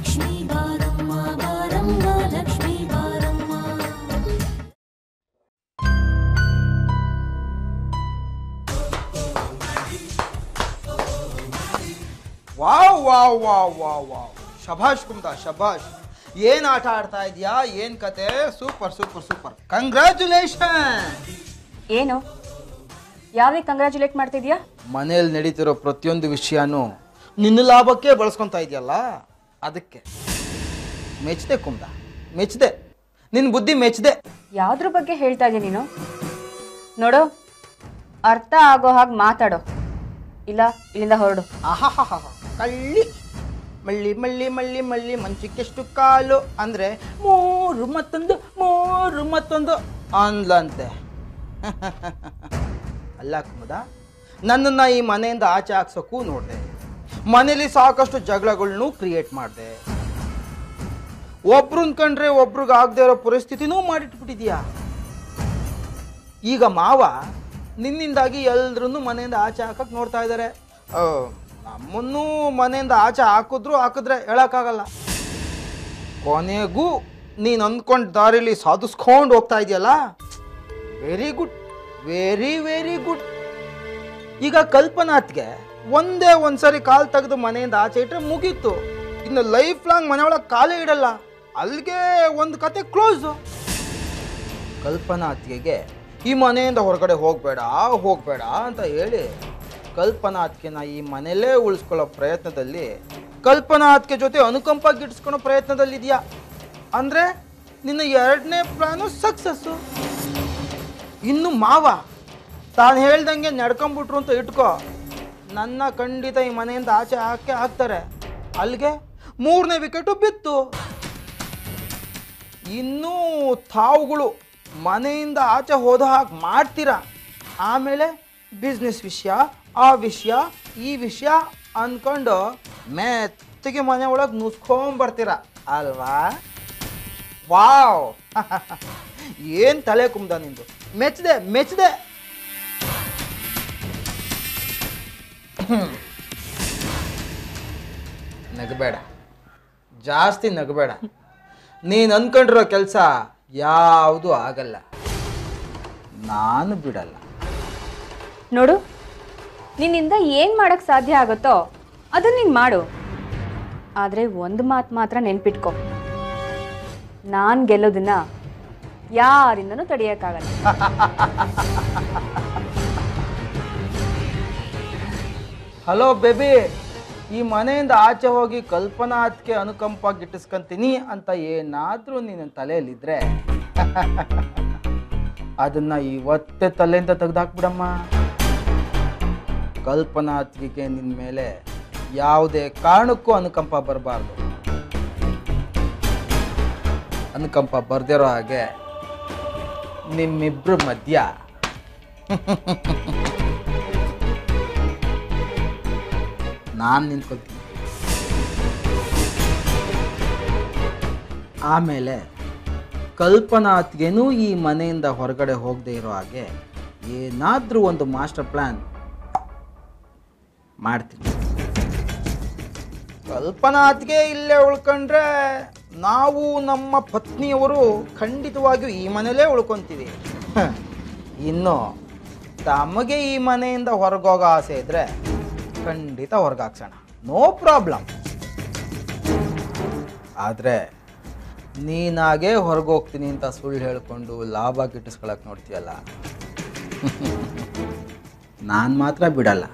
ಲಕ್ಷ್ಮೀ ಬಾರಮ್ಮ ಬಾರಮ್ಮ ಲಕ್ಷ್ಮೀ ಬಾರಮ್ಮ wow wow wow wow wow ಶಭಾಷ್ ಕುಮ್ದ ಶಭಾಷ್ ಏನ್ ಆಟ ಆಡ್ತಾ ಇದೀಯಾ ಏನ್ ಕತೆ ಸೂಪರ್ ಸೂಪರ್ ಸೂಪರ್ ಕಂಗ್ರ್ಯಾಚುಲೇಷನ್ ಏನು ಯಾವಾಗ ಕಂಗ್ರ್ಯಾಚುಲೇಟ್ ಮಾಡ್ತಿದ್ಯಾ ಮನೇಲಿ ನಡೀತಿರೋ ಪ್ರತಿಯೊಂದು ವಿಷಯನೂ ನಿನ್ನ ಲಾಭಕ್ಕೆ ಬಳಸ್ಕೊತಾ ಇದೆಯಲ್ಲ ಅದಕ್ಕೆ ಮೆಚ್ದೆ ಕುಮ್ದ ಮೆಚ್ದೆ ನಿನ್ನ ಬುದ್ಧಿ ಮೆಚ್ದೆ ಯಾವ್ದ್ರ ಬಗ್ಗೆ ಹೇಳ್ತಾ ಇದೀಯ ನೀನು ನೋಡು ಅರ್ಥ ಆಗೋ ಹಾಗೆ ಮಾತಾಡೋ ಇಲ್ಲ ಇಲ್ಲಿಂದ ಹೊರಡು ಆಹಾಹಾಹಾ ಕಳ್ಳಿ ಮಳ್ಳಿ ಮಳ್ಳಿ ಮಳ್ಳಿ ಮಳ್ಳಿ ಮಂಚಕ್ಕೆಷ್ಟು ಕಾಲು ಅಂದ್ರೆ ಮೂರು ಮತ್ತೊಂದು ಮೂರು ಮತ್ತೊಂದು ಅಂದ್ಲಂತೆ ಅಲ್ಲ ಕುಮದ ನನ್ನನ್ನ ಈ ಮನೆಯಿಂದ ಆಚೆ ಹಾಕ್ಸೋಕ್ಕೂ ನೋಡಿದೆ ಮನೇಲಿ ಸಾಕಷ್ಟು ಜಗಳಗಳನ್ನೂ ಕ್ರಿಯೇಟ್ ಮಾಡಿದೆ ಒಬ್ರನ್ ಕಂಡ್ರೆ ಒಬ್ರಿಗೆ ಆಗದೆ ಇರೋ ಪರಿಸ್ಥಿತಿನೂ ಮಾಡಿಟ್ಬಿಟ್ಟಿದ್ಯಾ ಈಗ ಮಾವ ನಿನ್ನಿಂದಾಗಿ ಎಲ್ರೂ ಮನೆಯಿಂದ ಆಚೆ ಹಾಕಕ್ ನೋಡ್ತಾ ಇದ್ದಾರೆ ನಮ್ಮನ್ನು ಮನೆಯಿಂದ ಆಚೆ ಹಾಕಿದ್ರು ಹಾಕಿದ್ರೆ ಹೇಳಕ್ಕಾಗಲ್ಲ ಕೊನೆಗೂ ನೀನು ಅಂದ್ಕೊಂಡ್ ದಾರಿಲಿ ಸಾಧಿಸ್ಕೊಂಡು ಹೋಗ್ತಾ ಇದೆಯಲ್ಲ very good very very good ಈಗ ಕಲ್ಪನಾತ್ಗೆ ಒಂದೇ ಒಂದ್ಸರಿ ಕಾಲ್ ತೆಗೆದು ಮನೆಯಿಂದ ಆಚೆ ಇಟ್ರೆ ಮುಗೀತು ಇನ್ನು ಲೈಫ್ ಲಾಂಗ್ ಮನೆ ಒಳಗೆ ಕಾಲೇ ಇಡಲ್ಲ ಅಲ್ಲಿಗೆ ಒಂದು ಕತೆ ಕ್ಲೋಸು ಕಲ್ಪನಾ ಅತ್ತಿಗೆಗೆ ಈ ಮನೆಯಿಂದ ಹೊರಗಡೆ ಹೋಗಬೇಡ ಹೋಗಬೇಡ ಅಂತ ಹೇಳಿ ಕಲ್ಪನಾ ಅತ್ತಿಗೆನ ಈ ಮನೆಯಲ್ಲೇ ಉಳಿಸ್ಕೊಳ್ಳೋ ಪ್ರಯತ್ನದಲ್ಲಿ ಕಲ್ಪನಾ ಅತ್ತಿಗೆ ಜೊತೆ ಅನುಕಂಪ ಗಿಟ್ಟಿಸ್ಕೊಳ್ಳೋ ಪ್ರಯತ್ನದಲ್ಲಿದೆಯಾ ಅಂದರೆ ನಿನ್ನ ಎರಡನೇ ಪ್ಲಾನು ಸಕ್ಸಸ್ಸು ಇನ್ನು ಮಾವ ತಾನು ಹೇಳ್ದಂಗೆ ನಡ್ಕೊಂಬಿಟ್ರು ಅಂತ ಇಟ್ಕೋ ನನ್ನ ಖಂಡಿತ ಈ ಮನೆಯಿಂದ ಆಚೆ ಹಾಕೇ ಹಾಕ್ತಾರೆ ಅಲ್ಲಿಗೆ ಮೂರನೇ ವಿಕೆಟು ಬಿತ್ತು ಇನ್ನೂ ತಾವುಗಳು ಮನೆಯಿಂದ ಆಚೆ ಹೋದ ಹಾಗೆ ಮಾಡ್ತೀರಾ ಆಮೇಲೆ ಬಿಸ್ನೆಸ್ ವಿಷಯ ಆ ವಿಷಯ ಈ ವಿಷಯ ಅಂದ್ಕೊಂಡು ಮೆತ್ತಗೆ ಮನೆ ಒಳಗೆ ನುಸ್ಕೊಂಬರ್ತೀರ ಅಲ್ವಾ ವಾವ್ ಏನು ತಲೆ ಕುಮ್ದ ನಿಂದು ಮೆಚ್ಚದೆ ಮೆಚ್ಚದೆ ನಗಬೇಡ ಜಾಸ್ತಿ ನಗಬೇಡ ನೀನು ಅನ್ಕೊಂಡಿರೋ ಕೆಲಸ ಯಾವುದು ಆಗಲ್ಲ ನಾನು ಬಿಡಲ್ಲ ನೋಡು ನಿನ್ನಿಂದ ಏನು ಮಾಡಕ್ ಸಾಧ್ಯ ಆಗುತ್ತೋ ಅದನ್ನ ನೀನು ಮಾಡು ಆದರೆ ಒಂದು ಮಾತು ಮಾತ್ರ ನೆನ್ಪಿಟ್ಕೊ ನಾನು ಗೆಲ್ಲೋದನ್ನ ಯಾರಿಂದನೂ ತಡೆಯೋಕ್ಕಾಗಲ್ಲ ಹಲೋ ಬೇಬಿ ಈ ಮನೆಯಿಂದ ಆಚೆ ಹೋಗಿ ಕಲ್ಪನಾ ಅದಕ್ಕೆ ಅನುಕಂಪ ಗಿಟ್ಟಿಸ್ಕೊಂತೀನಿ ಅಂತ ಏನಾದರೂ ನಿನ್ನ ತಲೆಯಲ್ಲಿದ್ರೆ ಅದನ್ನ ಇವತ್ತೇ ತಲೆಯಿಂದ ತೆಗೆದಾಕ್ಬಿಡಮ್ಮ ಕಲ್ಪನಾ ಅತ್ತಿಗೆಗೆ ನಿನ್ನ ಮೇಲೆ ಯಾವುದೇ ಕಾರಣಕ್ಕೂ ಅನುಕಂಪ ಬರಬಾರ್ದು ಅನುಕಂಪ ಬರ್ದಿರೋ ಹಾಗೆ ನಿಮ್ಮಿಬ್ರ ಮಧ್ಯ ನಾನು ನಿಂತ್ಕೊತೀನಿ ಆಮೇಲೆ ಕಲ್ಪನಾತ್ಗೆನೂ ಈ ಮನೆಯಿಂದ ಹೊರಗಡೆ ಹೋಗದೆ ಇರೋ ಹಾಗೆ ಏನಾದರೂ ಒಂದು ಮಾಸ್ಟರ್ ಪ್ಲ್ಯಾನ್ ಮಾಡ್ತೀನಿ ಕಲ್ಪನಾತ್ಗೆ ಇಲ್ಲೇ ಉಳ್ಕೊಂಡ್ರೆ ನಾವು ನಮ್ಮ ಪತ್ನಿಯವರು ಖಂಡಿತವಾಗಿಯೂ ಈ ಮನೇಲೇ ಉಳ್ಕೊತೀವಿ ಹ. ಇನ್ನು ತಮಗೆ ಈ ಮನೆಯಿಂದ ಹೊರಗೋಗೋ ಆಸೆ ಇದ್ದರೆ ಖಂಡಿತ ಹೊರಗಾಕ್ಸೋಣ ನೋ ಪ್ರಾಬ್ಲಮ್ ಆದರೆ ನೀನಾಗೇ ಹೊರಗೋಗ್ತೀನಿ ಅಂತ ಸುಳ್ಳು ಹೇಳ್ಕೊಂಡು ಲಾಭ ಗಿಟ್ಟಿಸ್ಕೊಳಕ್ಕೆ ನೋಡ್ತೀಯಲ್ಲ ನಾನು ಮಾತ್ರ ಬಿಡಲ್ಲ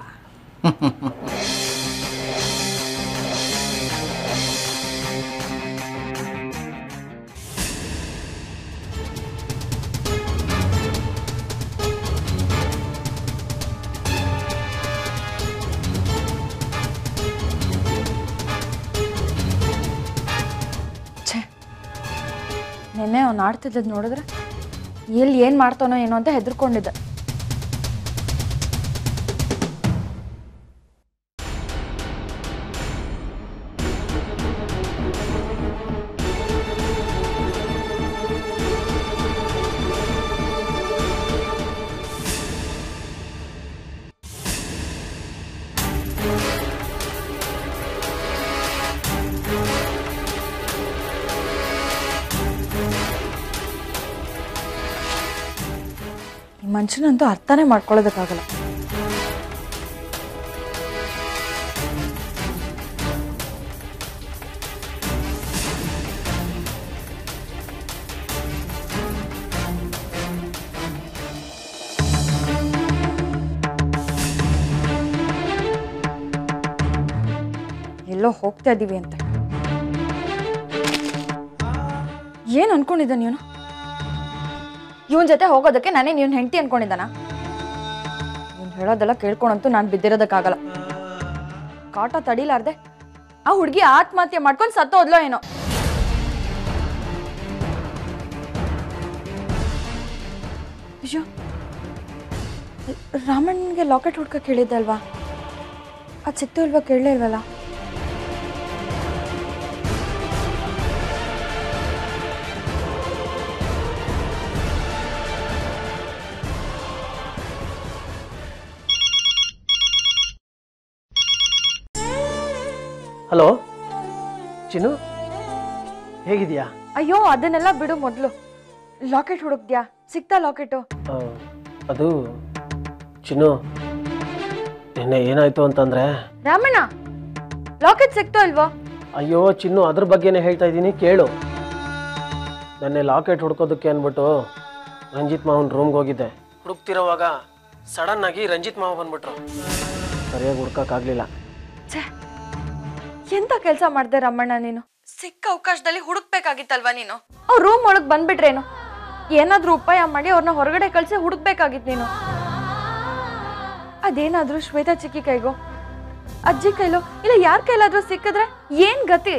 ಛೇ ನಿನ್ನೆ ಅವ್ನು ಆಡ್ತಿದ್ದದ್ದು ನೋಡಿದ್ರೆ ಎಲ್ಲಿ ಏನು ಮಾಡ್ತಾನೋ ಏನೋ ಅಂತ ಹೆದರ್ಕೊಂಡಿದ್ದೆ ಮನುಷ್ಯನಂತೂ ಅರ್ಥನೇ ಮಾಡ್ಕೊಳ್ಳೋದಕ್ಕಾಗಲ್ಲ ಎಲ್ಲೋ ಹೋಗ್ತಾ ಇದ್ದೀವಿ ಅಂತ ಏನು ಅನ್ಕೊಂಡಿದ್ದ ನೀನು ಇವನ್ ಜೊತೆ ಹೋಗೋದಕ್ಕೆ ನಾನೇ ನೀನ್ ಹೆಂಡತಿ ಅನ್ಕೊಂಡಿದ್ದಾನ ನೀನ್ ಹೇಳೋದೆಲ್ಲ ಕೇಳ್ಕೊಂಡಂತೂ ನಾನು ಬಿದ್ದಿರೋದಕ್ಕಾಗಲ್ಲ ಕಾಟ ತಡಿಲಾರ್ದೆ ಆ ಹುಡುಗಿ ಆತ್ಮಹತ್ಯೆ ಮಾಡ್ಕೊಂಡು ಸತ್ತೋದ್ಲೋ ಏನೋ ಅಯ್ಯೋ ರಾಮಣ್ಣಗೆ ಲಾಕೆಟ್ ಹುಡ್ಕಕ್ಕೆ ಹೇಳಿದ್ದೆ ಅಲ್ವಾ ಅದು ಸಿಕ್ತು ಇಲ್ವಾ ಕೇಳಲೇ ಇಲ್ವಲ್ಲ ಹಲೋ ಚಿನ್ನು ಹೇಗಿದೆಯಾ ಅಯ್ಯೋ ಅದನ್ನೆಲ್ಲ ಬಿಡು ಮೊದಲು ಲಾಕೆಟ್ ಹುಡುಕ್ದ್ಯಾ ಸಿಕ್ತಾ ಲಾಕೆಟು ಅದು ಚಿನ್ನು ನಿನ್ನೆ ಏನಾಯ್ತು ಅಂತಂದ್ರೆ ರಾಮಣ್ಣ ಲಾಕೆಟ್ ಸಿಕ್ತೋ ಇಲ್ವೋ ಅಯ್ಯೋ ಚಿನ್ನು ಅದ್ರ ಬಗ್ಗೆನೇ ಹೇಳ್ತಾ ಇದ್ದೀನಿ ಕೇಳು ನೆನ್ನೆ ಲಾಕೆಟ್ ಹುಡ್ಕೋದಕ್ಕೆ ಅಂದ್ಬಿಟ್ಟು ರಂಜಿತ್ ಮಾವನ್ ರೂಮ್ಗೆ ಹೋಗಿದ್ದೆ ಹುಡುಕ್ತಿರೋವಾಗ ಸಡನ್ ಆಗಿ ರಂಜಿತ್ ಮಾವ ಬಂದ್ಬಿಟ್ರು ಸರಿಯಾಗಿ ಹುಡ್ಕಕ್ಕಾಗ್ಲಿಲ್ಲ ಛೇ ಎಂತ ಕೆಲಸ ಮಾಡ್ದೆ ರಮಣ್ಣ ನೀನು ಸಿಕ್ಕ ಅವಕಾಶದಲ್ಲಿ ಹುಡುಕ್ಬೇಕಾಗಿತ್ತಲ್ವಾ ನೀನು ಅವ್ರ ರೂಮ್ ಒಳಗ್ ಬಂದ್ಬಿಟ್ರೇನು ಏನಾದ್ರೂ ಉಪಾಯ ಮಾಡಿ ಅವ್ರನ್ನ ಹೊರಗಡೆ ಕಳ್ಸಿ ಹುಡುಕ್ಬೇಕಾಗಿತ್ತು ನೀನು ಅದೇನಾದ್ರೂ ಶ್ವೇತಾ ಚಿಕ್ಕಿ ಕೈಗೋ ಅಜ್ಜಿ ಕೈಲೋ ಇಲ್ಲ ಯಾರ ಕೈಲಾದ್ರೂ ಸಿಕ್ಕಿದ್ರೆ ಏನ್ ಗತಿ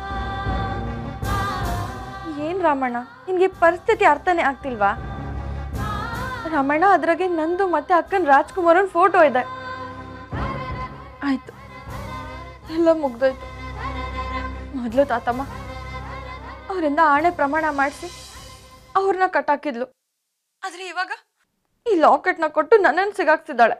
ಏನ್ ರಾಮಣ್ಣ ನಿನ್ಗೆ ಈ ಪರಿಸ್ಥಿತಿ ಅರ್ಥನೇ ಆಗ್ತಿಲ್ವಾ ರಾಮಣ್ಣ ಅದ್ರಾಗೆ ನಂದು ಮತ್ತೆ ಅಕ್ಕನ್ ರಾಜ್ಕುಮಾರನ್ ಫೋಟೋ ಇದೆ ಆಯ್ತು ಎಲ್ಲ ಮುಗ್ದೋಯ್ತು ಮೊದಲು ತಾತಮ್ಮ ಅವರಿಂದ ಆಣೆ ಪ್ರಮಾಣ ಮಾಡಿಸಿ ಅವ್ರನ್ನ ಕಟ್ಟಾಕಿದ್ಲು ಆದ್ರೆ ಇವಾಗ ಈ ಲಾಕೆಟ್ನ ಕೊಟ್ಟು ನನ್ನನ್ನು ಸಿಗಾಕ್ತಿದ್ದಾಳೆ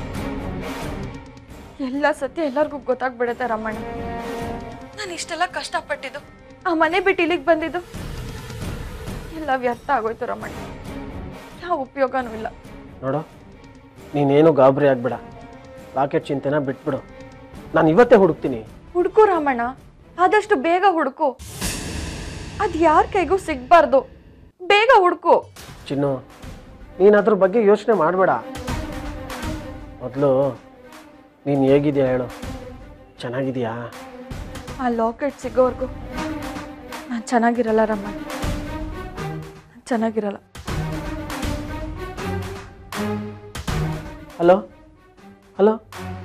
ಎಲ್ಲ ಸತ್ಯ ಎಲ್ಲರಿಗೂ ಗೊತ್ತಾಗ್ಬಿಡುತ್ತೆ ರಮಣ್ಣ ನಾನು ಇಷ್ಟೆಲ್ಲ ಕಷ್ಟಪಟ್ಟಿದ್ದು ಆ ಮನೆ ಬಿಟ್ಟು ಇಲ್ಲಿಗೆ ಬಂದಿದ್ದು ಎಲ್ಲ ವ್ಯರ್ಥ ಆಗೋಯ್ತು ರಮಣ್ಣ ಯಾವ ಉಪಯೋಗನೂ ಇಲ್ಲ ನೋಡು ನೀನೇನು ಗಾಬರಿ ಆಗ್ಬೇಡ ಲಾಕೆಟ್ ಚಿಂತೆನ ಬಿಟ್ಬಿಡು ನಾನು ಇವತ್ತೇ ಹುಡುಕ್ತೀನಿ ಹುಡುಕು ರಾಮಣ್ಣ ಆದಷ್ಟು ಬೇಗ ಹುಡುಕು ಅದ್ ಯಾರ ಕೈಗೂ ಸಿಗ್ಬಾರ್ದು ಬೇಗ ಹುಡುಕು ಚಿನ್ನು ನೀನು ಅದ್ರ ಬಗ್ಗೆ ಯೋಚನೆ ಮಾಡಬೇಡ ಮೊದಲು ನೀನು ಹೇಗಿದೆಯಾ ಹೇಳು ಚೆನ್ನಾಗಿದೆಯಾ ಆ ಲಾಕೆಟ್ ಸಿಗೋವರೆಗೂ ನಾನು ಚೆನ್ನಾಗಿರಲ್ಲ ರಮಣ್ಣ ನಾನ್ ಚೆನ್ನಾಗಿರಲ್ಲ ಹಲೋ ಹಲೋ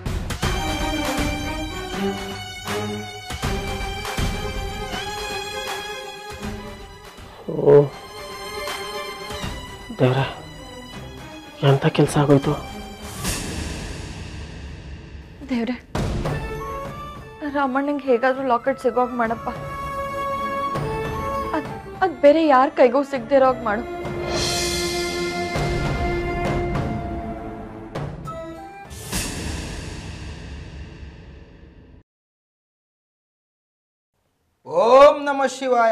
ಓ ದೇವ್ರೆ ಎಂಥ ಕೆಲಸ ಆಗೋಯ್ತು ದೇವ್ರೆ ರಾಮಣ್ಣಂಗೆ ಹೇಗಾದ್ರೂ ಲಾಕೆಟ್ ಸಿಗೋಗ್ ಮಾಡಪ್ಪ ಅದ್ ಅದ್ ಬೇರೆ ಯಾರ ಕೈಗೂ ಸಿಗ್ದಿರೋಗ್ ಮಾಡು ಓಂ ನಮ ಶಿವಾಯ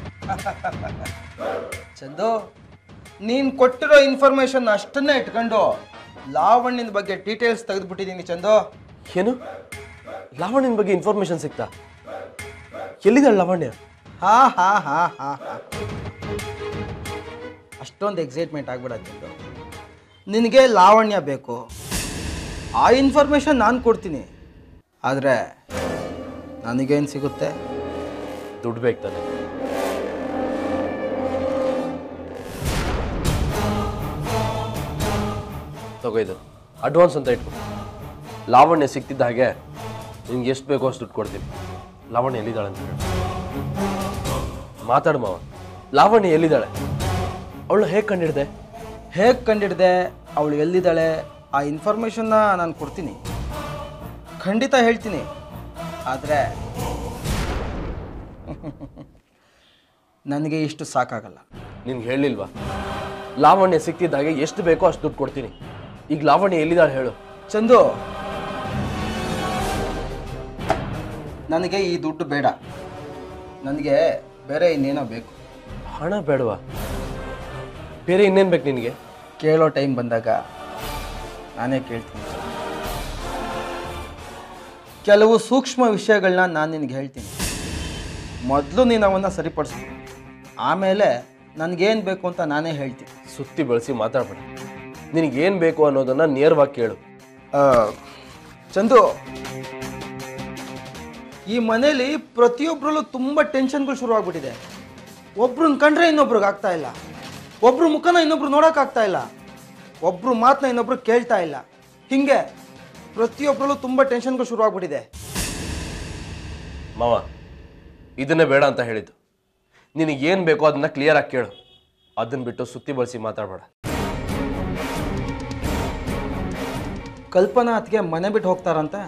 ಚಂದು ನೀನು ಕೊಟ್ಟಿರೋ ಇನ್ಫಾರ್ಮೇಶನ್ ಅಷ್ಟನ್ನೇ ಇಟ್ಕೊಂಡು ಲಾವಣ್ಯನ ಬಗ್ಗೆ ಡೀಟೇಲ್ಸ್ ತೆಗೆದುಬಿಟ್ಟಿದ್ದೀನಿ ಚಂದು ಏನು ಲಾವಣ್ಯನ ಬಗ್ಗೆ ಇನ್ಫಾರ್ಮೇಶನ್ ಸಿಗ್ತಾ ಎಲ್ಲಿದ್ದಾಳೆ ಲಾವಣ್ಯ ಹಾ ಹಾ ಹಾ ಹಾ ಹಾ ಅಷ್ಟೊಂದು ಎಕ್ಸೈಟ್ಮೆಂಟ್ ಆಗ್ಬೇಡ ಚಂದು ನಿನಗೆ ಲಾವಣ್ಯ ಬೇಕು ಆ ಇನ್ಫಾರ್ಮೇಶನ್ ನಾನು ಕೊಡ್ತೀನಿ ಆದರೆ ನನಗೇನು ಸಿಗುತ್ತೆ ದುಡ್ಡು ಬೇಕು ತಾನೆ ತಗೋ ಇದು ಅಡ್ವಾನ್ಸ್ ಅಂತ ಇಟ್ಕೊ ಲಾವಣ್ಯ ಸಿಕ್ತಿದ್ದ ಹಾಗೆ ನಿನ್ಗೆ ಎಷ್ಟು ಬೇಕೋ ಅಷ್ಟು ದುಡ್ಡು ಕೊಡ್ತೀನಿ ಲಾವಣ್ಯ ಎಲ್ಲಿದ್ದಾಳೆ ಅಂತ ಹೇಳು ಮಾತಾಡು ಮಾವ ಲಾವಣ್ಯ ಎಲ್ಲಿದ್ದಾಳೆ ಅವಳು ಹೇಗೆ ಕಂಡಿಡ್ದೆ ಹೇಗೆ ಕಂಡಿಡ್ದೆ ಅವಳು ಎಲ್ಲಿದ್ದಾಳೆ ಆ ಇನ್ಫಾರ್ಮೇಷನ್ನ ನಾನು ಕೊಡ್ತೀನಿ ಖಂಡಿತ ಹೇಳ್ತೀನಿ ಆದರೆ ನನಗೆ ಇಷ್ಟು ಸಾಕಾಗಲ್ಲ ನಿನ್ಗೆ ಹೇಳಿಲ್ವಾ ಲಾವಣ್ಯ ಸಿಕ್ತಿದ್ದ ಹಾಗೆ ಎಷ್ಟು ಬೇಕೋ ಅಷ್ಟು ದುಡ್ಡು ಕೊಡ್ತೀನಿ ಈಗ ಲಾವಣ್ಯ ಎಲ್ಲಿದ್ದಾಳೆ ಹೇಳು ಚಂದು ನನಗೆ ಈ ದುಡ್ಡು ಬೇಡ ನನಗೆ ಬೇರೆ ಇನ್ನೇನೋ ಬೇಕು ಹಣ ಬೇಡವಾ ಬೇರೆ ಇನ್ನೇನು ಬೇಕು ನಿನಗೆ ಕೇಳೋ ಟೈಮ್ ಬಂದಾಗ ನಾನೇ ಕೇಳ್ತೀನಿ ಕೆಲವು ಸೂಕ್ಷ್ಮ ವಿಷಯಗಳನ್ನ ನಾನು ನಿನಗೆ ಹೇಳ್ತೀನಿ ಮೊದಲು ನೀನು ಅವನ್ನ ಸರಿಪಡಿಸು ಆಮೇಲೆ ನನಗೇನು ಬೇಕು ಅಂತ ನಾನೇ ಹೇಳ್ತೀನಿ ಸುತ್ತಿ ಬಳಸಿ ಮಾತಾಡ್ಬೇಡ ನಿನಗೇನು ಬೇಕು ಅನ್ನೋದನ್ನ ನೇರವಾಗಿ ಕೇಳು ಆ, ಚಂದು ಈ ಮನೇಲಿ ಪ್ರತಿಯೊಬ್ಬರಲ್ಲೂ ತುಂಬ ಟೆನ್ಷನ್ಗಳು ಶುರುವಾಗ್ಬಿಟ್ಟಿದೆ ಒಬ್ರನ್ನ ಕಂಡ್ರೆ ಇನ್ನೊಬ್ರಿಗೆ ಆಗ್ತಾ ಇಲ್ಲ ಒಬ್ರು ಮುಖನ ಇನ್ನೊಬ್ರು ನೋಡೋಕ್ಕಾಗ್ತಾ ಇಲ್ಲ ಒಬ್ರು ಮಾತನ್ನ ಇನ್ನೊಬ್ರು ಕೇಳ್ತಾ ಇಲ್ಲ ಹಿಂಗೆ ಪ್ರತಿಯೊಬ್ಬರಲ್ಲೂ ತುಂಬ ಟೆನ್ಷನ್ಗಳು ಶುರುವಾಗ್ಬಿಟ್ಟಿದೆ ಮಾವ ಇದನ್ನೇ ಬೇಡ ಅಂತ ಹೇಳಿದ್ದು ನಿನಗೇನು ಬೇಕೋ ಅದನ್ನ ಕ್ಲಿಯರಾಗಿ ಕೇಳು ಅದನ್ನ ಬಿಟ್ಟು ಸುತ್ತಿ ಬಳಸಿ ಮಾತಾಡಬೇಡ ಕಲ್ಪನಾ ಅತ್ಗೆ ಮನೆ ಬಿಟ್ಟು ಹೋಗ್ತಾರಂತೆ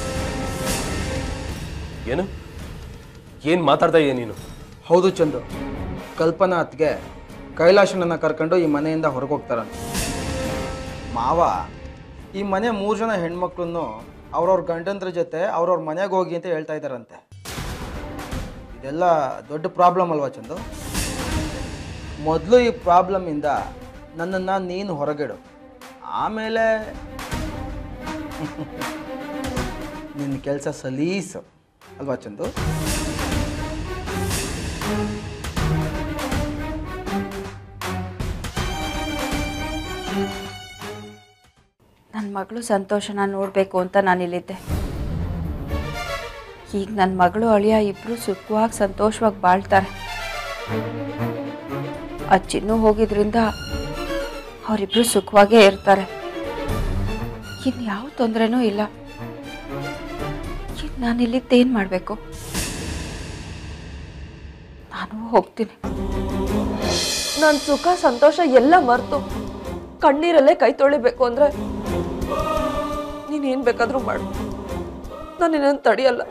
ಏನು ಏನು ಮಾತಾಡ್ತಾ ಇದೀಯ ನೀನು ಹೌದು ಚಂದು ಕಲ್ಪನಾ ಅತ್ಗೆ ಕೈಲಾಶನನ್ನ ಕರ್ಕೊಂಡು ಈ ಮನೆಯಿಂದ ಹೊರಗೆ ಹೋಗ್ತಾರಂತೆ ಮಾವ ಈ ಮನೆ ಮೂರು ಜನ ಹೆಣ್ಮಕ್ಳನ್ನು ಅವ್ರವ್ರ ಗಂಡಂದ್ರ ಜೊತೆ ಅವ್ರವ್ರ ಮನೆಗೆ ಹೋಗಿ ಅಂತ ಹೇಳ್ತಾ ಇದ್ದಾರಂತೆ ಇದೆಲ್ಲ ದೊಡ್ಡ ಪ್ರಾಬ್ಲಮ್ ಅಲ್ವಾ ಚಂದು ಮೊದಲು ಈ ಪ್ರಾಬ್ಲಮಿಂದ ನನ್ನನ್ನು ನೀನು ಹೊರಗಿಡು ಆಮೇಲೆ ನಿನ್ನ ಕೆಲಸ ಸಲೀಸು ಅಲ್ವಾ ಚಂದು ನನ್ನ ಮಗಳು ಸಂತೋಷನ ನೋಡಬೇಕು ಅಂತ ನಾನಿಲ್ಲಿದ್ದೆ ಈಗ ನನ್ನ ಮಗಳು ಅಳಿಯ ಇಬ್ಬರು ಸುಖವಾಗಿ ಸಂತೋಷವಾಗಿ ಬಾಳ್ತಾರೆ ಆ ಚಿನ್ನು ಹೋಗಿದ್ರಿಂದ ಅವರಿಬ್ರು ಸುಖವಾಗೇ ಇರ್ತಾರೆ ಇನ್ಯಾವ ತೊಂದರೆನೂ ಇಲ್ಲ ಈಗ ನಾನಿಲ್ಲಿದ್ದೇನು ಮಾಡಬೇಕು ನಾನು ಹೋಗ್ತೀನಿ ನನ್ನ ಸುಖ ಸಂತೋಷ ಎಲ್ಲ ಮರೆತು ಕಣ್ಣೀರಲ್ಲೇ ಕೈ ತೊಳಿಬೇಕು ಅಂದ್ರೆ ನೀನೇನು ಬೇಕಾದರೂ ಮಾಡು ನಾನು ನಿನ್ನನ್ನು ತಡೆಯಲ್ಲ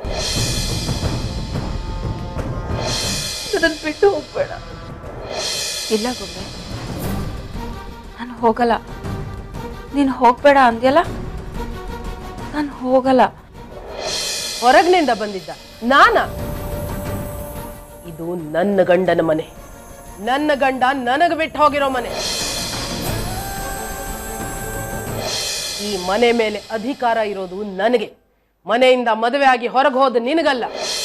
ನನ್ನನ್ನು ಬಿಟ್ಟು ಹೋಗ್ಬೇಡ ಇಲ್ಲ ಗೊಂಬೆ ನಾನು ಹೋಗಲ್ಲ ನೀನು ಹೋಗಬೇಡ ಅಂದ್ಯಲ್ಲ ನಾನು ಹೋಗಲ್ಲ ಹೊರಗಿನಿಂದ ಬಂದಿದ್ದ ನಾನ ಇದು ನನ್ನ ಗಂಡನ ಮನೆ ನನ್ನ ಗಂಡ ನನಗೆ ಬಿಟ್ಟು ಹೋಗಿರೋ ಮನೆ ಈ ಮನೆ ಮೇಲೆ ಅಧಿಕಾರ ಇರೋದು ನನಗೆ ಮನೆಯಿಂದ ಮದುವೆ ಆಗಿ ಹೊರಗೆ ಹೋದ ನಿನಗಲ್ಲ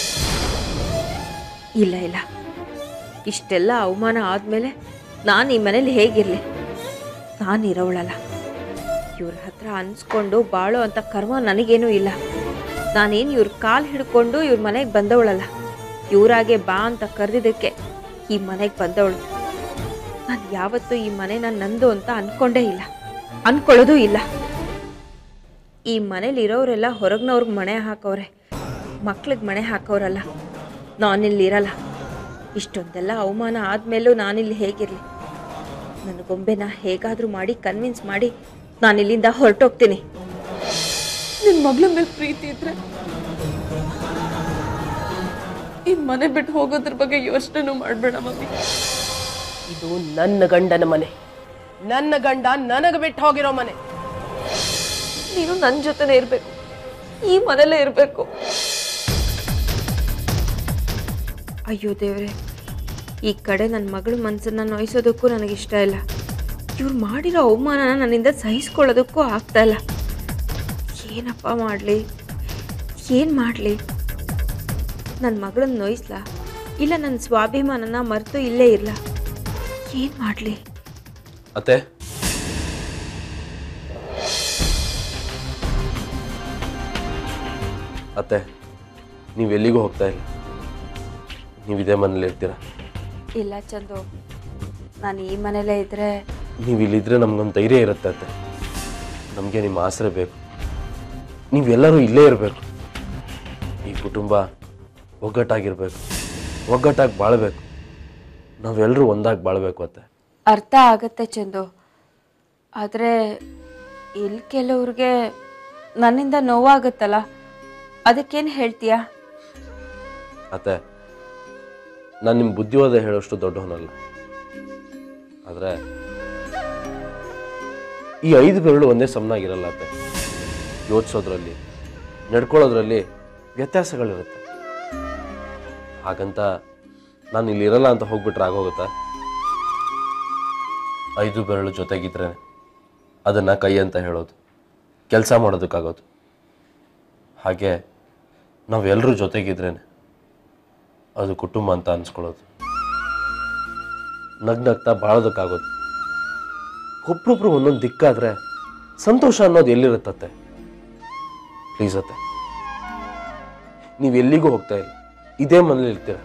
ಇಲ್ಲ ಇಲ್ಲ ಇಷ್ಟೆಲ್ಲ ಅವಮಾನ ಆದಮೇಲೆ ನಾನು ಈ ಮನೇಲಿ ಹೇಗಿರಲಿ ನಾನು ಇರೋವಳಲ್ಲ ಇವ್ರ ಹತ್ರ ಅನ್ಸ್ಕೊಂಡು ಬಾಳೋ ಅಂತ ಕರ್ಮ ನನಗೇನೂ ಇಲ್ಲ ನಾನೇನು ಇವ್ರ ಕಾಲು ಹಿಡ್ಕೊಂಡು ಇವ್ರ ಮನೆಗೆ ಬಂದವಳಲ್ಲ ಇವರಾಗೆ ಬಾ ಅಂತ ಕರೆದಿದ್ದಕ್ಕೆ ಈ ಮನೆಗೆ ಬಂದವಳು ನಾನು ಯಾವತ್ತೂ ಈ ಮನೆನ ನಂದು ಅಂತ ಅನ್ಕೊಂಡೇ ಇಲ್ಲ ಅನ್ಕೊಳ್ಳೋದು ಇಲ್ಲ ಈ ಮನೇಲಿ ಇರೋರೆಲ್ಲ ಹೊರಗ್ನವ್ರಿಗೆ ಮಣೆ ಹಾಕವ್ರೆ ಮಕ್ಳಿಗೆ ಮಣೆ ಹಾಕೋರಲ್ಲ ನಾನಿಲ್ಲಿ ಇರಲ್ಲ ಇಷ್ಟೊಂದೆಲ್ಲ ಅವಮಾನ ಆದಮೇಲೂ ನಾನಿಲ್ಲಿ ಹೇಗಿರಲಿ ನನ್ನ ಗೊಂಬೆನ ಹೇಗಾದರೂ ಮಾಡಿ ಕನ್ವಿನ್ಸ್ ಮಾಡಿ ನಾನಿಲ್ಲಿಂದ ಹೊರಟೋಗ್ತೀನಿ ನಿನ್ನ ಮಗಳ ಮೇಲೆ ಪ್ರೀತಿ ಇದ್ರೆ ಈ ಮನೆ ಬಿಟ್ಟು ಹೋಗೋದ್ರ ಬಗ್ಗೆ ಯೋಚನೆನೂ ಮಾಡಬೇಡ ಮಮ್ಮಿ ಇದು ನನ್ನ ಗಂಡನ ಮನೆ ನನ್ನ ಗಂಡ ನನಗೆ ಬಿಟ್ಟು ಹೋಗಿರೋ ಮನೆ ನೀನು ನನ್ನ ಜೊತೆನೇ ಇರಬೇಕು ಈ ಮನೇಲೇ ಇರಬೇಕು ಅಯ್ಯೋ ದೇವ್ರೆ ಈ ಕಡೆ ನನ್ನ ಮಗಳ ಮನಸ್ಸನ್ನು ನೋಯಿಸೋದಕ್ಕೂ ನನಗಿಷ್ಟ ಇಲ್ಲ ಇವ್ರು ಮಾಡಿರೋ ಅವಮಾನನ ನನ್ನಿಂದ ಸಹಿಸ್ಕೊಳ್ಳೋದಕ್ಕೂ ಆಗ್ತಾ ಇಲ್ಲ ಏನಪ್ಪ ಮಾಡಲಿ ಏನು ಮಾಡಲಿ ನನ್ನ ಮಗಳನ್ನ ನೋಯಿಸ್ಲಾ ಇಲ್ಲ ನನ್ನ ಸ್ವಾಭಿಮಾನನ ಮರೆತು ಇಲ್ಲೇ ಇರಲ್ಲ ಏನು ಮಾಡಲಿ ಅತ್ತೆ ಅತ್ತೆ ನೀವು ಎಲ್ಲಿಗೂ ಹೋಗ್ತಾ ಇಲ್ಲ ನೀವು ಇದೇ ಮನೇಲಿ ಇರ್ತೀರಾ ಇಲ್ಲ ಚಂದು ನಾನು ಈ ಮನೇಲೇ ಇದ್ದರೆ ನೀವು ಇಲ್ಲಿದ್ರೆ ನಮ್ಗೊಂದು ಧೈರ್ಯ ಇರುತ್ತೆ ಅತ್ತೆ ನಮಗೆ ನಿಮ್ಮ ಆಸರೆ ಬೇಕು ನೀವೆಲ್ಲರೂ ಇಲ್ಲೇ ಇರಬೇಕು ಈ ಕುಟುಂಬ ಒಗ್ಗಟ್ಟಾಗಿರ್ಬೇಕು ಒಗ್ಗಟ್ಟಾಗಿ ಬಾಳಬೇಕು ನಾವೆಲ್ಲರೂ ಒಂದಾಗಿ ಬಾಳಬೇಕು ಅತ್ತೆ ಅರ್ಥ ಆಗತ್ತೆ ಚಂದು ಆದರೆ ಇಲ್ಲಿ ಕೆಲವ್ರಿಗೆ ನನ್ನಿಂದ ನೋವಾಗುತ್ತಲ್ಲ ಅದಕ್ಕೇನು ಹೇಳ್ತೀಯಾ ಅತ್ತೆ ನಾನು ನಿಮ್ಮ ಬುದ್ಧಿವಾದ ಹೇಳೋಷ್ಟು ದೊಡ್ಡವನಲ್ಲ ಆದರೆ ಈ ಐದು ಬೆರಳು ಒಂದೇ ಸಮನಾಗಿರಲ್ಲ ಅತ್ತೆ ಯೋಚಿಸೋದ್ರಲ್ಲಿ ನಡ್ಕೊಳ್ಳೋದ್ರಲ್ಲಿ ವ್ಯತ್ಯಾಸಗಳಿರುತ್ತೆ ಹಾಗಂತ ನಾನು ಇಲ್ಲಿ ಇರಲ್ಲ ಅಂತ ಹೋಗ್ಬಿಟ್ರೆ ಆಗೋಗುತ್ತಾ ಐದು ಬೆರಳು ಜೊತೆಗಿದ್ರೆ ಅದನ್ನು ಕೈ ಅಂತ ಹೇಳೋದು ಕೆಲಸ ಮಾಡೋದಕ್ಕಾಗೋದು ಹಾಗೆ ನಾವೆಲ್ಲರೂ ಜೊತೆಗಿದ್ರೇ ಅದು ಕುಟುಂಬ ಅಂತ ಅನ್ಸ್ಕೊಳ್ಳೋದು ನಗ್ನಗ್ತಾ ಬಾಳೋದಕ್ಕಾಗೋದು ಒಬ್ರೊಬ್ರು ಒಂದೊಂದು ದಿಕ್ಕಾದ್ರೆ ಸಂತೋಷ ಅನ್ನೋದು ಎಲ್ಲಿರುತ್ತತ್ತೆ ಪ್ಲೀಸ್ ಅತ್ತೆ ನೀವು ಎಲ್ಲಿಗೂ ಹೋಗ್ತಾ ಇಲ್ಲ ಇದೇ ಮನೇಲಿ ಇರ್ತೀರ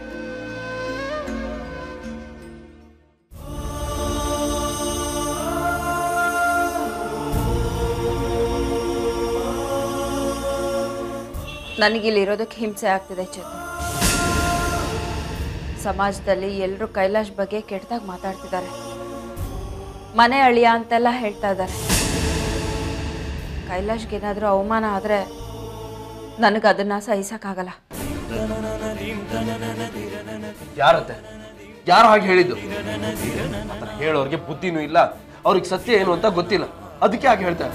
ನನಗಿಲ್ಲಿರೋದಕ್ಕೆ ಹಿಂಸೆ ಆಗ್ತಿದೆ ಚೇತನ್ ಸಮಾಜದಲ್ಲಿ ಎಲ್ಲರೂ ಕೈಲಾಶ್ ಬಗ್ಗೆ ಕೆಟ್ಟದಾಗಿ ಮಾತಾಡ್ತಿದ್ದಾರೆ ಮನೆ ಅಳಿಯ ಅಂತೆಲ್ಲ ಹೇಳ್ತಾ ಇದ್ದಾರೆ ಕೈಲಾಶ್ಗೇನಾದರೂ ಅವಮಾನ ಆದರೆ ನನಗೆ ಅದನ್ನು ಸಹಿಸೋಕ್ಕಾಗಲ್ಲ ಯಾರತ್ತೆ ಯಾರು ಹಾಗೆ ಹೇಳಿದ್ದು ಆ ಥರ ಹೇಳೋರ್ಗೆ ಬುದ್ಧಿನೂ ಇಲ್ಲ ಅವ್ರಿಗೆ ಸತ್ಯ ಏನು ಅಂತ ಗೊತ್ತಿಲ್ಲ ಅದಕ್ಕೆ ಹಾಗೆ ಹೇಳ್ತಾರೆ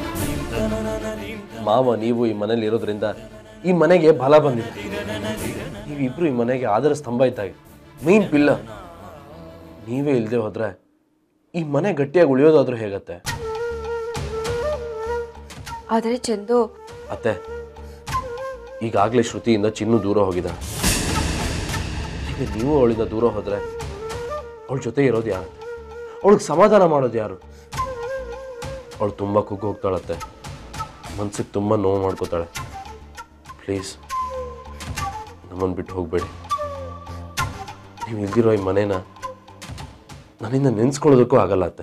ಮಾವ ನೀವು ಈ ಮನೇಲಿ ಇರೋದ್ರಿಂದ ಈ ಮನೆಗೆ ಬಲ ಬಂದಿದೆ ನೀವಿಬ್ರು ಈ ಮನೆಗೆ ಆದರ ಸ್ತಂಭ ಇದ್ದಾಗೆ ಮೈನ್ ಪಿಲ್ಲ ನೀವೇ ಇಲ್ಲದೆ ಹೋದ್ರೆ ಈ ಮನೆ ಗಟ್ಟಿಯಾಗಿ ಉಳಿಯೋದಾದ್ರೂ ಹೇಗತ್ತೆ ಆದರೆ ಚಂದು ಅತ್ತೆ ಈಗಾಗಲೇ ಶ್ರುತಿಯಿಂದ ಚಿನ್ನು ದೂರ ಹೋಗಿದ ಈಗ ನೀವು ಅವಳಿಂದ ದೂರ ಹೋದ್ರೆ ಅವಳ ಜೊತೆ ಇರೋದು ಯಾರು ಅವಳಿಗೆ ಸಮಾಧಾನ ಮಾಡೋದು ಯಾರು ಅವಳು ತುಂಬ ಕುಗ್ಗಿ ಹೋಗ್ತಾಳತ್ತೆ ಮನ್ಸಿಗೆ ತುಂಬ ನೋವು ಮಾಡ್ಕೋತಾಳೆ ಪ್ಲೀಸ್ ನಮ್ಮನ್ನು ಬಿಟ್ಟು ಹೋಗಬೇಡಿ ನೀವು ಇಲ್ದಿರೋ ಈ ಮನೇನ ನನ್ನಿಂದ ನೆನೆಸ್ಕೊಳ್ಳೋದಕ್ಕೂ ಆಗಲ್ಲ ಅತ್ತೆ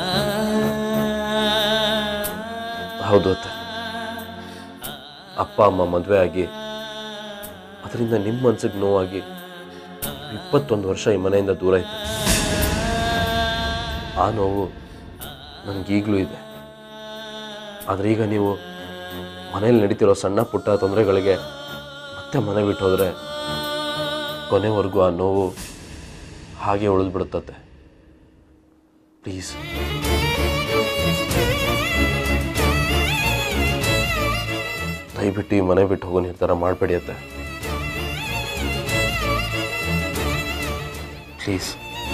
ಹೌದು ಅತ್ತೆ ಅಪ್ಪ ಅಮ್ಮ ಮದುವೆ ಆಗಿ ಅದರಿಂದ ನಿಮ್ಮ ಮನ್ಸಿಗೆ ನೋವಾಗಿ ಇಪ್ಪತ್ತೊಂದು ವರ್ಷ ಈ ಮನೆಯಿಂದ ದೂರ ಇದ್ದೆ ಆ ನೋವು ನನಗೀಗಲೂ ಇದೆ ಆದರೆ ಈಗ ನೀವು ಮನೇಲಿ ನಡೀತಿರೋ ಸಣ್ಣ ಪುಟ್ಟ ತೊಂದರೆಗಳಿಗೆ ಮತ್ತೆ ಮನೆ ಬಿಟ್ಟು ಹೋದರೆ ಕೊನೆವರೆಗೂ ಆ ನೋವು ಹಾಗೆ ಉಳಿದು ಬಿಡುತ್ತತ್ತೆ ಪ್ಲೀಸ್ ದಯವಿಟ್ಟು ಈ ಮನೆ ಬಿಟ್ಟು ಹೋಗೋ ನಿರ್ಧಾರ ಮಾಡಬೇಡಿ ಅತ್ತೆ ಪ್ಲೀಸ್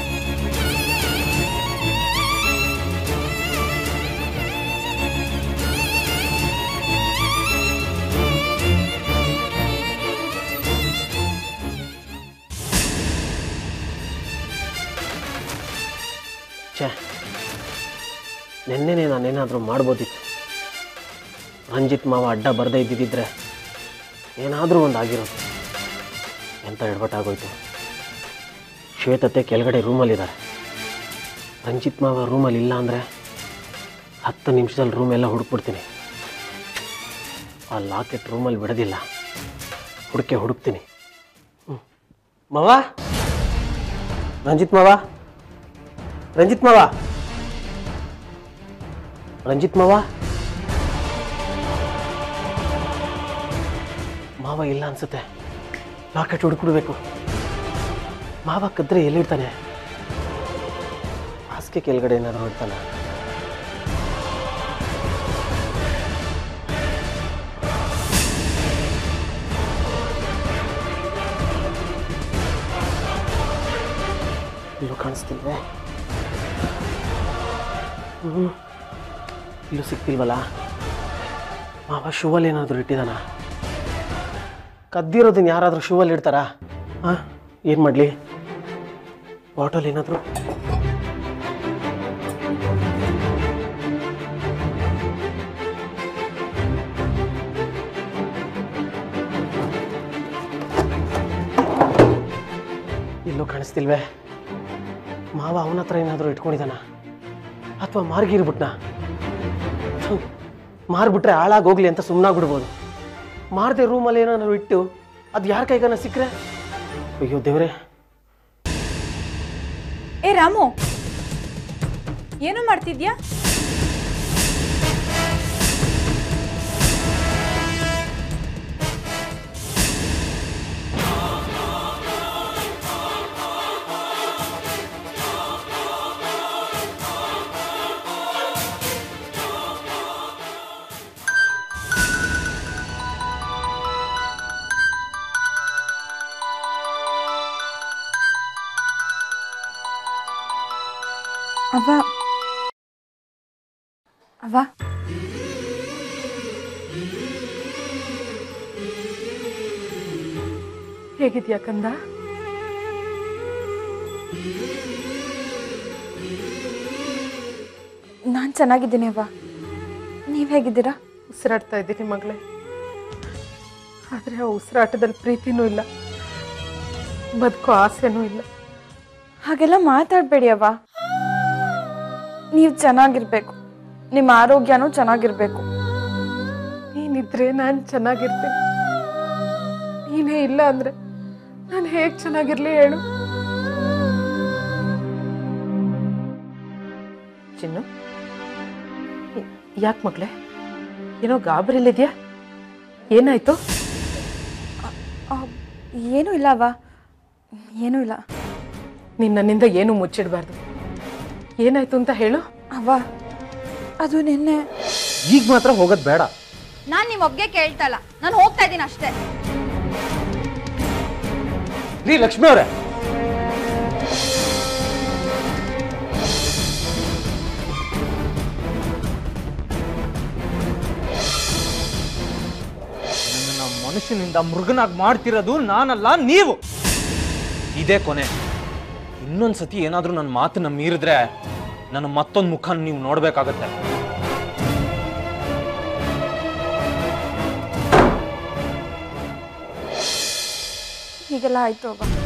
ಛೇ ನಿನ್ನೆನೇ ನಾನೇನಾದರೂ ಮಾಡ್ಬೋದಿತ್ತು ರಂಜಿತ್ ಮಾವ ಅಡ್ಡ ಬರದೇ ಇದ್ದಿದ್ದರೆ ಏನಾದರೂ ಒಂದು ಆಗಿರೋದು ಎಂಥ ಎಡವಟ್ಟಾಗೋಯ್ತು ಶ್ವೇತತೆ ಕೆಳಗಡೆ ರೂಮಲ್ಲಿದ್ದಾರೆ ರಂಜಿತ್ ಮಾವ ರೂಮಲ್ಲಿ ಇಲ್ಲ ಅಂದರೆ ಹತ್ತು ನಿಮಿಷದಲ್ಲಿ ರೂಮೆಲ್ಲ ಹುಡುಕ್ಬಿಡ್ತೀನಿ ಆ ಲಾಕೆಟ್ ರೂಮಲ್ಲಿ ಬಿಡೋದಿಲ್ಲ ಹುಡುಕೆ ಹುಡುಕ್ತೀನಿ ಹ್ಞೂ ಮಾವ ರಂಜಿತ್ ಮಾವ ರಂಜಿತ್ ಮಾವ ರಂಜಿತ್ ಮಾವ ಮಾವ ಇಲ್ಲ ಅನ್ಸುತ್ತೆ ಲಾಕೆಟ್ ಹುಡುಕ್ಬಿಡ್ಬೇಕು ಮಾವ ಕದ್ರೆ ಎಲ್ಲಿರ್ತಾನೆ ಹಾಸಿಗೆ ಕೆಳಗಡೆ ಏನಾದರೂ ಇರ್ತಾನೆ ಇಲ್ಲೂ ಕಾಣಿಸ್ತಿಲ್ವೇ ಹ್ಞೂ ಇಲ್ಲೂ ಸಿಗ್ತಿಲ್ವಲ್ಲ ಮಾವ ಶೂವಲ್ಲಿ ಏನಾದರೂ ಇಟ್ಟಿದಾನ ಕದ್ದಿರೋದನ್ನ ಯಾರಾದರೂ ಶೂವಲ್ಲಿ ಇಡ್ತಾರಾ ಹಾಂ ಏನು ಮಾಡಲಿ ಬಾಟಲ್ ಏನಾದರೂ ಇಲ್ಲೂ ಕಾಣಿಸ್ತಿಲ್ವೇ ಮಾವ ಅವನ ಹತ್ರ ಏನಾದರೂ ಇಟ್ಕೊಂಡಿದ್ದಾನ ಅಥವಾ ಮಾರ್ಗಿರ್ಬಿಟ್ನಾ ಥು, ಮಾರ್ಬಿಟ್ರೆ ಹಾಳಾಗೋಗ್ಲಿ ಅಂತ ಸುಮ್ಮನಾಗ್ಬಿಡ್ಬೋದು ಮಾರದೆ ರೂಮಲ್ಲಿ ಏನಾದ್ರು ಇಟ್ಟು ಅದು ಯಾರ ಕೈಗಾನ ಸಿಕ್ಕರೆ ಅಯ್ಯೋ ದೇವ್ರೆ ಏ ರಾಮು ಏನು ಮಾಡ್ತಿದ್ಯಾ ಅವ್ವ ಅವ್ವ ಹೇಗಿದ್ಯಾ ಕಂದ ನಾನು ಚೆನ್ನಾಗಿದ್ದೀನಿ ಅವ್ವ ನೀವು ಹೇಗಿದ್ದೀರಾ ಉಸಿರಾಡ್ತಾ ಇದ್ದೀನಿ ಮಗಳೇ ಆದರೆ ಆ ಉಸಿರಾಟದಲ್ಲಿ ಪ್ರೀತಿನೂ ಇಲ್ಲ ಬದುಕೋ ಆಸೆನೂ ಇಲ್ಲ ಹಾಗೆಲ್ಲ ಮಾತಾಡಬೇಡಿ ಅವ್ವ ನೀವು ಚೆನ್ನಾಗಿರ್ಬೇಕು ನಿಮ್ಮ ಆರೋಗ್ಯನೂ ಚೆನ್ನಾಗಿರ್ಬೇಕು ನೀನಿದ್ರೆ ನಾನು ಚೆನ್ನಾಗಿರ್ತೀನಿ ನೀನೇ ಇಲ್ಲ ಅಂದ್ರೆ ನಾನು ಹೇಗೆ ಚೆನ್ನಾಗಿರ್ಲಿ ಹೇಳು ಚಿನ್ನು ಯಾಕೆ ಮಗಳೇ ಏನೋ ಗಾಬರಿಲಿದ್ಯಾ ಏನಾಯ್ತು ಆ, ಏನೂ ಇಲ್ಲ ಅವ್ವ ಏನೂ ಇಲ್ಲ ನೀನು ನನ್ನಿಂದ ಏನೂ ಮುಚ್ಚಿಡಬಾರ್ದು ಏನಾಯ್ತು ಅಂತ ಹೇಳು ಅವ್ವ ಅದು ನಿನ್ನೆ ಈಗ ಮಾತ್ರ ಹೋಗೋದು ಬೇಡ ನಾನು ನಿಮ್ಮ ಒಬ್ಗೆ ಕೇಳ್ತಾ ಇಲ್ಲ ನಾನು ಹೋಗ್ತಾ ಇದ್ದೀನಿ ಅಷ್ಟೇ ರೀ ಲಕ್ಷ್ಮಿ ಅವರೇ ನನ್ನನ್ನ ಮನುಷ್ಯನಿಂದ ಮೃಗನಾಗಿ ಮಾಡ್ತಿರೋದು ನಾನಲ್ಲ ನೀವು ಇದೇ ಕೊನೆ ಇನ್ನೊಂದ್ಸತಿ ಏನಾದ್ರೂ ನನ್ನ ಮಾತನ್ನ ಮೀರಿದ್ರೆ ನನ್ನ ಮತ್ತೊಂದು ಮುಖ ನೀವು ನೋಡ್ಬೇಕಾಗತ್ತೆ ಹೀಗೆಲ್ಲ ಆಯ್ತು ಅವ್ವ